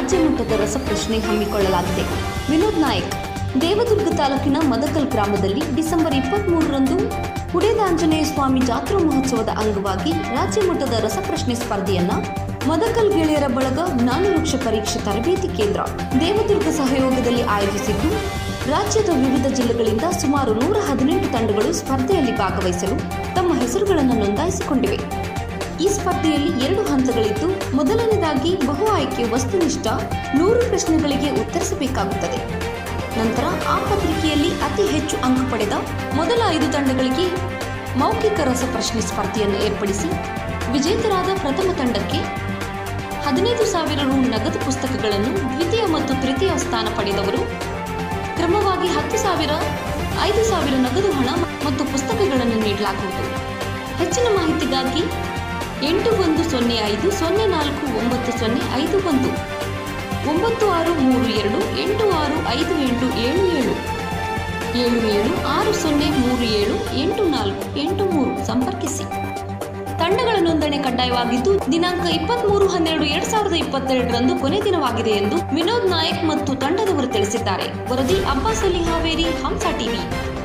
ರಾಜ್ಯ ಮಟ್ಟದ ರಸಪ್ರಶ್ನೆ ಹಮ್ಮಿಕೊಳ್ಳಲಾಗಿದೆ ವಿನೋದ್ ನಾಯಕ್ ದೇವದುರ್ಗ ತಾಲೂಕಿನ ಮದಕಲ್ ಗ್ರಾಮದಲ್ಲಿ ಡಿಸೆಂಬರ್ ಇಪ್ಪತ್ತ್ಮೂರರಂದು ಹುಡೇದ ಆಂಜನೇಯ ಸ್ವಾಮಿ ಜಾತ್ರಾ ಮಹೋತ್ಸವದ ಅಂಗವಾಗಿ ರಾಜ್ಯ ಮಟ್ಟದ ರಸಪ್ರಶ್ನೆ ಸ್ಪರ್ಧೆಯನ್ನ ಮದಕಲ್ ಗೆಳೆಯರ ಬಳಗ ಜ್ಞಾನವೃಕ್ಷ ಪರೀಕ್ಷೆ ತರಬೇತಿ ಕೇಂದ್ರ ದೇವದುರ್ಗ ಸಹಯೋಗದಲ್ಲಿ ಆಯೋಜಿಸಿದ್ದು ರಾಜ್ಯದ ವಿವಿಧ ಜಿಲ್ಲೆಗಳಿಂದ ಸುಮಾರು ನೂರ ಹದಿನೆಂಟು ತಂಡಗಳು ಸ್ಪರ್ಧೆಯಲ್ಲಿ ಭಾಗವಹಿಸಲು ತಮ್ಮ ಹೆಸರುಗಳನ್ನು ನೋಂದಾಯಿಸಿಕೊಂಡಿವೆ ಈ ಸ್ಪರ್ಧೆಯಲ್ಲಿ ಎರಡು ಹಂತಗಳಿದ್ದು ಮೊದಲನೇದಾಗಿ ಬಹು ಆಯ್ಕೆ ವಸ್ತುನಿಷ್ಠ ನೂರು ಪ್ರಶ್ನೆಗಳಿಗೆ ಉತ್ತರಿಸಬೇಕಾಗುತ್ತದೆ ನಂತರ ಆ ಪತ್ರಿಕೆಯಲ್ಲಿ ಅತಿ ಹೆಚ್ಚು ಅಂಕ ಪಡೆದ ಮೊದಲ ಐದು ತಂಡಗಳಿಗೆ ಮೌಖಿಕ ರಸಪ್ರಶ್ನೆ ಸ್ಪರ್ಧೆಯನ್ನು ಏರ್ಪಡಿಸಿ ವಿಜೇತರಾದ ಪ್ರಥಮ ತಂಡಕ್ಕೆ ಹದಿನೈದು ಸಾವಿರ ರು ನಗದು ಪುಸ್ತಕಗಳನ್ನು ದ್ವಿತೀಯ ಮತ್ತು ತೃತೀಯ ಸ್ಥಾನ ಪಡೆದವರು ಕ್ರಮವಾಗಿ ಹತ್ತು ಸಾವಿರ ಐದು ಸಾವಿರ ನಗದು ಹಣ ಮತ್ತು ಪುಸ್ತಕಗಳನ್ನು ನೀಡಲಾಗುವುದು ಹೆಚ್ಚಿನ ಮಾಹಿತಿಗಾಗಿ ಎಂಟು ಒಂದು ಸೊನ್ನೆ ಐದು ಸೊನ್ನೆ ನಾಲ್ಕು ಒಂಬತ್ತು ಸೊನ್ನೆ ಐದು ಒಂದು ಒಂಬತ್ತು ಆರು ಮೂರು ಎರಡು ಎಂಟು ಆರು ಐದು ಎಂಟು ಏಳು ಏಳು ಏಳು ಏಳು ಆರು ಸೊನ್ನೆ ಮೂರು ಏಳು ಎಂಟು ನಾಲ್ಕು ಎಂಟು ಮೂರು ಸಂಪರ್ಕಿಸಿ ತಂಡಗಳ ನೋಂದಣಿ ಕಡ್ಡಾಯವಾಗಿದ್ದು ದಿನಾಂಕ ಇಪ್ಪತ್ಮೂರು ಹನ್ನೆರಡು ಎರಡ್ ಸಾವಿರದ ಇಪ್ಪತ್ತೆರಡರಂದು ಕೊನೆ ದಿನವಾಗಿದೆ ಎಂದು ವಿನೋದ್ ನಾಯಕ್ ಮತ್ತು ತಂಡದವರು ತಿಳಿಸಿದ್ದಾರೆ ವರದಿ ಅಬ್ಬಾಸ್ ಅಲಿ ಹಾವೇರಿ ಹಂಸ ಟಿವಿ